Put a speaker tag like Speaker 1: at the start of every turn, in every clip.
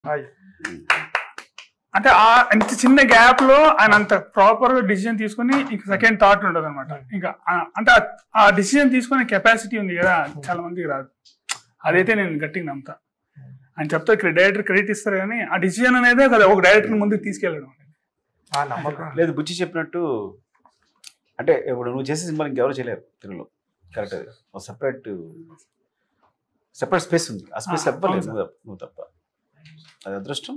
Speaker 1: Hi
Speaker 2: అంటే ఆ ఇంత చిన్న గ్యాప్ లో ఆయన అంత ప్రాపర్ గా డిసిజన్ తీసుకుని ఇంకా సెకండ్ థాట్ ఉండదు అనమాట ఇంకా ఆ- అంటే ఆ- ఆ డిసిజన్ తీసుకునే కెపాసిటీ ఉంది కదా చాలా మందికి రాదు అదైతే నేను గట్టిగా నమ్ముతా ఆయన చెప్తా ఇక్కడ డైరెక్టర్ క్రెడిట్ ఇస్తారు కానీ ఆ డిసిజన్ అనేదే కదా ఒక డైరెక్టర్ ముందుకు తీసుకెళ్ళడం
Speaker 1: ఆ నమ్మకం
Speaker 3: లేదు బుచ్చి చెప్పినట్టు అంటే ఇప్పుడు నువ్వు చేసే సినిమా ఇంకెవరు చేయలేరు తెలుగులో కరెక్ట్ అది ఒక సెపరేట్ సెపరేట్ స్పేస్ ఉంది ఆ స్పేస్
Speaker 2: ఆ,
Speaker 3: ఎవ్వలేదు
Speaker 2: అవును
Speaker 3: నువ్వు తప్ప- నువ్వు తప్ప అది అదృష్టం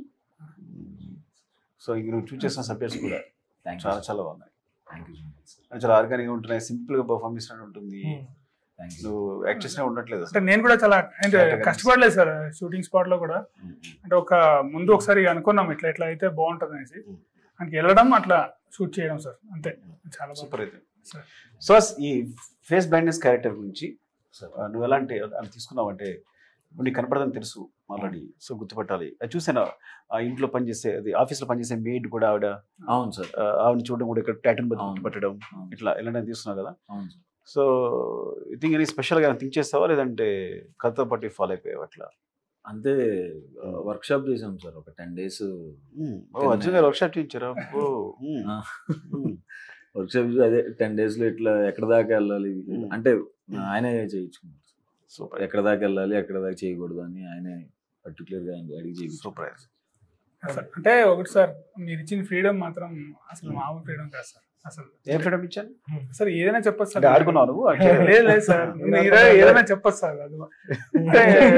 Speaker 3: సో ఇంక నువ్వు చూస్ చేసిన సబ్జెక్ట్స్ కూడా
Speaker 4: థ్యాంక్ యూ
Speaker 3: చాలా చాలా బాగున్నాయి
Speaker 4: థ్యాంక్ యూ
Speaker 3: అది చాలా ఆర్గానిక్ ఉంటున్నాయి సింపుల్ గా పర్ఫార్మ్ చేసినట్టు ఉంటుంది
Speaker 4: థ్యాంక్ యూ
Speaker 3: నువ్వు యాక్ట్ చేసినా ఉండట్లేదు
Speaker 2: అంటే
Speaker 3: అసలు
Speaker 2: నేను కూడా చాలా అంటే
Speaker 3: Correct గా
Speaker 2: కష్టపడలేదు సార్ షూటింగ్ స్పాట్ లో కూడా
Speaker 3: ఉమ్,
Speaker 2: అంటే ఒక ముందు ఒకసారి అనుకున్నాం ఇట్లా ఇట్లా అయితే బాగుంటుంది అనేసి
Speaker 3: ఉమ్.
Speaker 2: ఆయనకి వెళ్ళడం అట్లా షూట్ చేయడం సార్ అంతే చాలా బాగుంది
Speaker 3: సూపర్ అయితే
Speaker 2: సార్
Speaker 3: సో ఈ ఫేస్ బ్లైండ్నెస్ క్యారెక్టర్ గురించి
Speaker 4: సార్
Speaker 3: ఆ, నువ్వు ఎలాంటి అని తీసుకున్నావు అంటే ఇప్పుడు నీకు కనపడదని తెలుసు ఆల్రెడీ సో గుర్తుపట్టాలి అది చూసాను ఆ ఇంట్లో పనిచేసే అది ఆఫీస్లో పనిచేసే మెయిడ్ కూడా ఆవిడ
Speaker 4: అవును సార్
Speaker 3: ఆ, ఆవిడ చూడడం కూడా ఇక్కడ ప్యాటర్న్
Speaker 4: అవును.
Speaker 3: గుర్తుపట్టడం
Speaker 4: అవును
Speaker 3: ఇట్లా ఇలాంటివి తీసుకున్నావు కదా
Speaker 4: అవును సార్
Speaker 3: సో ఐ థింక్ అని స్పెషల్గా థింక్ చేస్తావా లేదంటే కథతో పాటు ఫాలో అయిపోయావు అట్లా
Speaker 4: అంతే వర్క్ షాప్ చేసాం సార్ ఒక టెన్ డేస్
Speaker 3: ఉమ్, ఓ అర్జున్ గారు వర్క్షాప్ చేయించారా ఓ ఉమ్,
Speaker 4: ఆ.
Speaker 3: ఉమ్,
Speaker 4: వర్క్ షాప్ అదే టెన్ డేస్ లో ఇట్లా ఎక్కడ దాకా వెళ్ళాలి
Speaker 3: Hmm.
Speaker 4: అంటే ఆయనే చేయించుకున్నారు
Speaker 3: సూపర్
Speaker 4: ఎక్కడ దాకా వెళ్ళాలి ఎక్కడ దాకా చేయకూడదు అని ఆయనే పర్టికులర్ గా ఆయన అడిగి చేయించుకున్నారు
Speaker 3: సూపర్ అయితే.
Speaker 2: సార్ అంటే ఒకటి సార్ మీరు ఇచ్చిన ఫ్రీడమ్ మాత్రం అసలు మామూలు ఫ్రీడమ్ కాదు సార్ అసలు
Speaker 3: ఏం ఫ్రీడమ్ ఇచ్చాను
Speaker 2: సార్ ఏదైనా చెప్పొచ్చు సార్
Speaker 3: అంటే ఆడుకున్నావు నువ్వు అంటే
Speaker 2: లేదు లేదు సార్ మీరు ఏదైనా చెప్పొచ్చు సార్ అది అంటే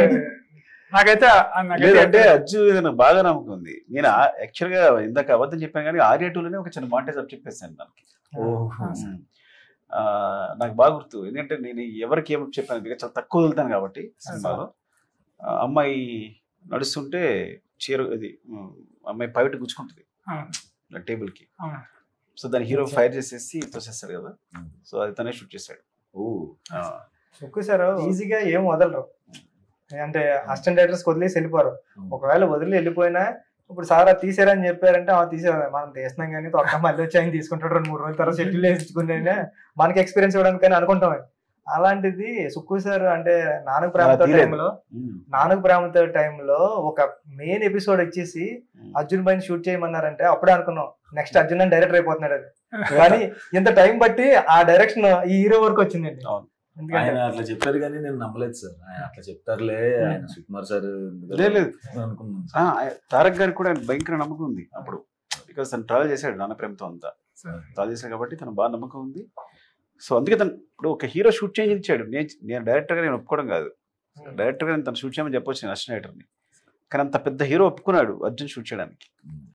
Speaker 2: నాకైతే ఆ- నాకైతే
Speaker 3: లేదంటే అజ్జు ఏదైనా బాగా నమ్మకం ఉంది నేను యాక్చువల్ గా ఇందాక అబద్ధం చెప్పాను కానీ ఆర్య టూలోనే ఒక చిన్న మాంటేజ్ అప్ చెప్పేసాను దానికి
Speaker 4: ఓహో.
Speaker 3: ఆ, నాకు బాగా గుర్తు ఎందుకంటే నేను ఎవరికి ఏమో చెప్పాను బికాజ్ చాలా తక్కువ వదులుతాను కాబట్టి సినిమాలో ఆ, అమ్మాయి నడుస్తుంటే చీర ఇది ఉమ్, అమ్మాయి పైట గుచ్చుకుంటుంది
Speaker 2: అవును,
Speaker 3: టేబుల్ కి
Speaker 2: అవును.
Speaker 3: సో దాని హీరో ఫైర్ చేసేసి తోసేస్తాడు కదా
Speaker 4: Hmm.
Speaker 3: సో అది తనే షూట్ చేశాడు
Speaker 4: ఓ
Speaker 3: ఆ,
Speaker 1: ఎక్కువ సార్ ఈజీగా ఏం వదలరు అంటే అసిస్టెంట్ డైరెక్టర్స్ వదిలేసి వెళ్ళిపోరు ఒకవేళ వదిలి వెళ్ళిపోయినా ఇప్పుడు సార్ అది తీసారని చెప్పారంటే ఆ తీసారు మనం తీస్తున్నాం కానీ తొక్క మళ్ళీ వచ్చి ఆయన తీసుకుంటాడు రెండు మూడు రోజుల తర్వాత షెడ్యూల్ వేసుకునే మనకి ఎక్స్పీరియన్స్ ఇవ్వడానికి కానీ అనుకుంటాం అలాంటిది సుక్కు సార్ అంటే నానక ప్రేమతో
Speaker 3: తీయలేదు.
Speaker 1: టైంలో
Speaker 3: ఉమ్,
Speaker 1: నానక ప్రేమతో టైంలో ఒక మెయిన్ ఎపిసోడ్ వచ్చేసి
Speaker 3: ఉమ్.
Speaker 1: అర్జున్ పైన షూట్ చేయమన్నారంటే అప్పుడే అనుకున్నాం నెక్స్ట్ అర్జున్ అని డైరెక్టర్ అయిపోతున్నాడు అది కానీ ఇంత టైం బట్టి ఆ డైరెక్షన్ ఈ హీరో వరకు వచ్చిందండి
Speaker 3: అవును.
Speaker 1: ఎందుకంటే
Speaker 4: ఆయన అట్లా చెప్పారు కానీ నేను నమ్మలేదు సార్ ఆయన అట్లా చెప్తారులే ఆయన సుకుమార్ సార్
Speaker 3: లేదు, లేదు.
Speaker 4: అనుకున్నాను
Speaker 3: ఆ, తారక్ గారికి కూడా భయంకర నమ్మకం ఉంది అప్పుడు బికాస్ తను ట్రావెల్ చేశాడు నాన్న ప్రేమతో అంతా
Speaker 2: సార్
Speaker 3: ట్రావెల్ చేశాడు కాబట్టి తను బాగా నమ్మకం ఉంది సో అందుకే తను ఇప్పుడు ఒక హీరో షూట్ చేంజ్ ఇచ్చాడు నేను నేను డైరెక్టర్గా నేను ఒప్పుకోవడం కాదు డైరెక్టర్గా నేను తను షూట్ చేయమని చెప్పొచ్చు నేను అసిస్టెంట్ డైరెక్టర్ని కానీ అంత పెద్ద హీరో ఒప్పుకున్నాడు అర్జున్ షూట్ చేయడానికి